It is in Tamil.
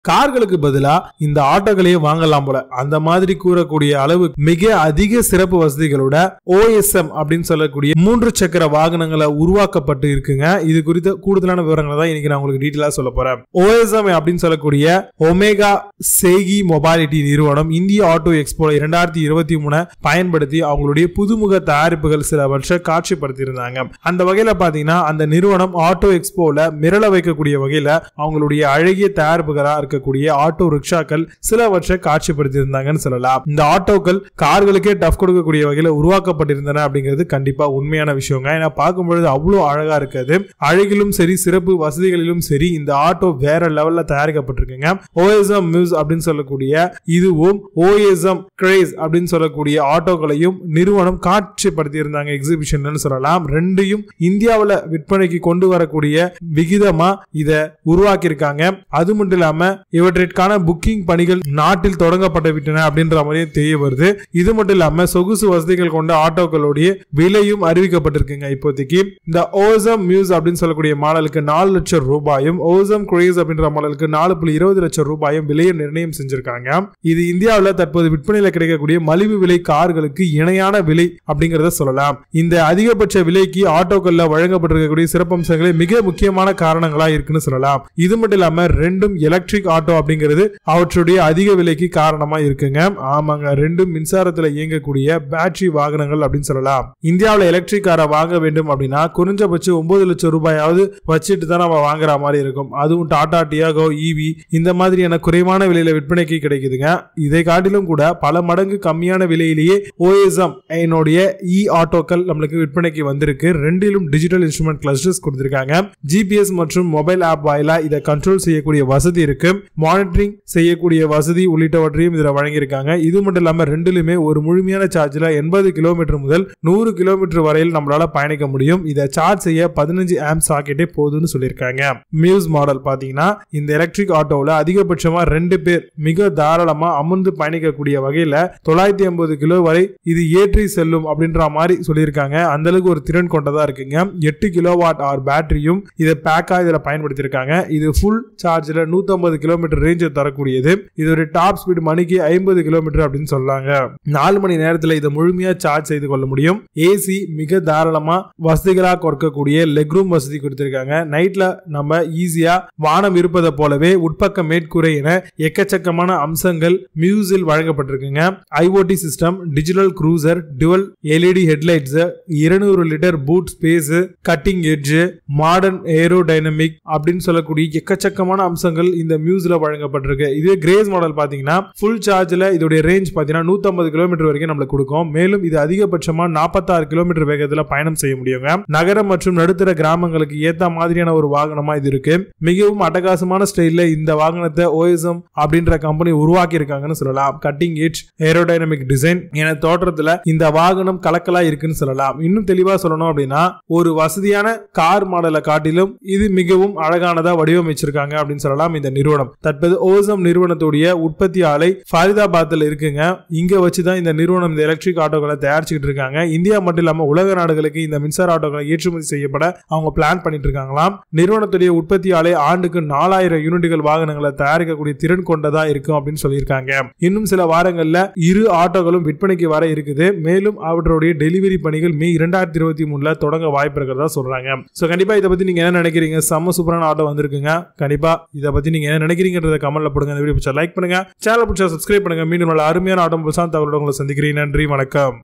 கார்களுக்கு பதிலா இந்த ஆட்டோக்களையே வாங்கலாம் போல அந்த மாதிரி கூறக்கூடிய அளவு மிக அதிக சிறப்பு வசதிகளோட ஓஎஸ்எம் அப்படின்னு சொல்லக்கூடிய மூன்று சக்கர வாகனங்களை உருவாக்கப்பட்டு இருக்குங்க இது குறித்த கூடுதலான விவரங்களை தான் இன்னைக்கு நான் உங்களுக்கு டீட்டெயிலா சொல்ல போறேன் ஓஎஸ்எம் அப்படின்னு சொல்லக்கூடிய ஒமேகா சேகி மொபாலிட்டி நிறுவனம் இந்திய ஆட்டோ எக்ஸ்போ இரண்டாயிரத்தி இருபத்தி மூணு பயன்படுத்தி அவங்களுடைய புதுமுக தயாரிப்புகள் சிலவற்றை காட்சிப்படுத்தியிருந்தாங்க அந்த வகையில பாத்தீங்கன்னா அந்த நிறுவனம் ஆட்டோ எக்ஸ்போல மிரள வைக்கக்கூடிய வகையில அவங்களுடைய அழகிய தயாரிப்புகளா இருக்கக்கூடிய ஆட்டோ ரிக்ஷாக்கள் சிலவற்றை காட்சிப்படுத்தியிருந்தாங்கன்னு சொல்லலாம் இந்த ஆட்டோக்கள் கார்களுக்கே டஃப் கொடுக்கக்கூடிய வகையில உருவாக்கப்பட்டிருந்தன அப்படிங்கிறது கண்டிப்பா உண்மையான விஷயங்க ஏன்னா பார்க்கும்பொழுது அவ்வளோ அழகா இருக்காது அழகிலும் சரி சிறப்பு வசதிகளிலும் சரி இந்த ஆட்டோ வேற லெவல்ல தயாரிக்கப்பட்டிருக்குங்க ஓஎஸ்எம் மியூஸ் அப்படின்னு சொல்லக்கூடிய இதுவும் ஓஎஸ்எம் கிரேஸ் அப்படின்னு சொல்லக்கூடிய ஆட்டோக்களையும் நிறுவனம் காட்சிப்படுத்தி இருந்தாங்க எக்ஸிபிஷன்ல சொல்லலாம் ரெண்டையும் இந்தியாவில் விற்பனைக்கு கொண்டு வரக்கூடிய விகிதமா இத உருவாக்கி இருக்காங்க அது மட்டும் இல்லாம இவற்றிற்கான புக்கிங் பணிகள் நாட்டில் தொடங்கப்பட்டு விட்டன அப்படின்ற மாதிரியே தெரிய வருது இது மட்டும் இல்லாம சொகுசு வசதிகள் கொண்ட ஆட்டோக்களுடைய விலையும் அறிவிக்கப்பட்டிருக்குங்க இப்போதைக்கு இந்த ஓசம் மியூஸ் அப்படின்னு சொல்லக்கூடிய மாடலுக்கு நாலு லட்சம் ரூபாயும் ஓசம் கிரேஸ் அப்படின்ற மாடலுக்கு நாலு புள்ளி இருபது லட்சம் ரூபாயும் விலையை நிர்ணயம் செஞ்சிருக்காங்க இது இந்தியாவில் தற்போது விற்பனையில் கிடைக்கக்கூடிய மலிவு விலை கார்களுக்கு இணையான விலை அப்படிங்கறத சொல்லலாம் இந்த அதிகபட்ச விலைக்கு ஆட்டோக்கள்ல வழங்கப்பட்டிருக்கக்கூடிய சிறப்பம்சங்களே மிக முக்கியமான காரணங்களா இருக்குன்னு சொல்லலாம் இது மட்டும் இல்லாம ரெண்டும் எலக்ட்ரிக் ஆட்டோ அப்படிங்கிறது அவற்றுடைய அதிக விலைக்கு காரணமா இருக்குங்க ஆமாங்க ரெண்டும் மின்சாரத்துல இயங்கக்கூடிய பேட்டரி வாகனங்கள் அப்படின்னு சொல்லலாம் இந்தியாவில் எலக்ட்ரிக் காரை வாங்க வேண்டும் அப்படின்னா குறைஞ்சபட்சம் ஒன்பது லட்சம் ரூபாயாவது வச்சுட்டு தான் நம்ம வாங்குற மாதிரி இருக்கும் அதுவும் டாடா டியாகோ ஈவி இந்த மாதிரியான குறைவான விலையில விற்பனைக்கு கிடைக்குதுங்க இதை காட்டிலும் கூட பல மடங்கு கம்மியான விலையிலேயே ஓஎஸ்எம் என்னுடைய இ ஆட்டோக்கள் நம்மளுக்கு விற்பனைக்கு வந்திருக்கு ரெண்டிலும் டிஜிட்டல் இன்ஸ்ட்ருமெண்ட் கிளஸ்டர்ஸ் கொடுத்திருக்காங்க ஜிபிஎஸ் மற்றும் மொபைல் ஆப் வாயிலா இதை கண்ட்ரோல் செய்யக்கூடிய வசதி இருக்கு மானிட்டரிங் செய்யக்கூடிய வசதி உள்ளிட்டவற்றையும் இதில் வழங்கியிருக்காங்க இது மட்டும் இல்லாம ரெண்டிலுமே ஒரு முழுமையான சார்ஜில் எண்பது கிலோமீட்டர் முதல் நூறு கிலோமீட்டர் வரையில் நம்மளால பயணிக்க முடியும் இதை சார்ஜ் செய்ய பதினஞ்சு ஆம் சாக்கெட்டே போதும்னு சொல்லியிருக்காங்க மியூஸ் மாடல் பாத்தீங்கன்னா இந்த எலக்ட்ரிக் ஆட்டோவில் அதிகபட்சமா ரெண்டு பேர் மிக தாராளமா அமர்ந்து பயணிக்கக்கூடிய வகையில தொள்ளாயிரத்தி ஐம்பது கிலோ வரை இது ஏற்றி செல்லும் அப்படின்ற மாதிரி சொல்லியிருக்காங்க அந்த அளவுக்கு ஒரு திறன் கொண்டதா இருக்குங்க எட்டு கிலோ வாட் ஆர் பேட்டரியும் இதை பேக்கா இதுல பயன்படுத்தியிருக்காங்க இது ஃபுல் சார்ஜ்ல 150 கிலோமீட்டர் ரேஞ்ச் தரக்கூடியது இது ஒரு டாப் ஸ்பீடு மணிக்கு ஐம்பது கிலோமீட்டர் அப்படின்னு சொல்லாங்க நாலு மணி நேரத்துல இதை முழுமையா சார்ஜ் செய்து கொள்ள முடியும் ஏசி மிக தாராளமா வசதிகளா கொடுக்கக்கூடிய லெக் ரூம் வசதி கொடுத்திருக்காங்க நைட்ல நம்ம ஈஸியா வானம் இருப்பதை போலவே உட்பக்க மேற்கூரை என எக்கச்சக்கமான அம்சங்கள் மியூஸில் வழங்கப்பட்டிருக்குங்க IOT system digital cruiser dual LED headlights இருநூறு litre boot space cutting edge modern aerodynamic அப்படின்னு சொல்லக்கூடிய எக்கச்சக்கமான அம்சங்கள் இந்த மியூஸ்ல வழங்கப்பட்டிருக்கு இதே கிரேஸ் மாடல் பாத்தீங்கன்னா ஃபுல் சார்ஜ்ல இதோடைய ரேஞ்ச் பாத்தீங்கன்னா 150 கிலோமீட்டர் வரைக்கும் நம்மளுக்கு கொடுக்கும் மேலும் இது அதிகபட்சமா 46 கிலோமீட்டர் வேகத்துல பயணம் செய்ய முடியுங்க நகரம் மற்றும் நடுத்தர கிராமங்களுக்கு ஏத்த மாதிரியான ஒரு வாகனமா இது இருக்கு மிகவும் அட்டகாசமான ஸ்டைல்ல இந்த வாகனத்தை ஓஎஸ்எம் அப்படின்ற கம்பெனி உருவாக்கி இருக்காங்கன்னு சொல்லலாம் கட்டிங் எட்ஜ் ஏரோடைனமிக் டிசைன் என தோற்றத்துல இந்த வாகனம் கலக்கலா இருக்குன்னு சொல்லலாம் இன்னும் தெளிவா சொல்லணும் அப்படின்னா ஒரு வசதியான கார் மாடலை காட்டிலும் இது மிகவும் அழகானதா வடிவமைச்சிருக்காங்க அப்படின்னு சொல்லலாம் இந்த நிறுவனம் தற்போது ஓசம் நிறுவனத்துடைய உற்பத்தி ஆலை ஃபரிதாபாத்ல இருக்குங்க இங்க வச்சுதான் இந்த நிறுவனம் இந்த எலக்ட்ரிக் ஆட்டோக்களை தயாரிச்சுக்கிட்டு இருக்காங்க இந்தியா மட்டும் இல்லாம உலக நாடுகளுக்கு இந்த மின்சார ஆட்டோக்களை ஏற்றுமதி செய்யப்பட அவங்க பிளான் பண்ணிட்டு இருக்காங்களாம் நிறுவனத்துடைய உற்பத்தி ஆலை ஆண்டுக்கு நாலாயிரம் யூனிட்டுகள் வாகனங்களை தயாரிக்கக்கூடிய திறன் கொண்டதா இருக்கும் அப்படின்னு சொல்லியிருக்காங்க இன்னும் சில வாரங்கள்ல இரு ஆட்டோகளும் விற்பனைக்கு வர இருக்குது மேலும் அவற்றுடைய டெலிவரி பணிகள் மே இரண்டாயிரத்தி இருபத்தி மூணுல தொடங்க வாய்ப்பு இருக்கிறதா சொல்றாங்க சோ கண்டிப்பா இதை பத்தி நீங்க என்ன நினைக்கிறீங்க செம்ம சூப்பரான ஆட்டோ வந்திருக்குங்க கண்டிப்பா இதை பத்தி நீங்க என்ன நினைக்கிறீங்கன்றத கமெண்ட்ல போடுங்க இந்த வீடியோ பிடிச்சா லைக் பண்ணுங்க சேனல் பிடிச்சா சப்ஸ்கிரைப் பண்ணுங்க மீண்டும் நல்ல அருமையான ஆட்டோ புதுசான தகவலோட உங்களை சந்திக்கிறேன் நன்றி வணக்கம்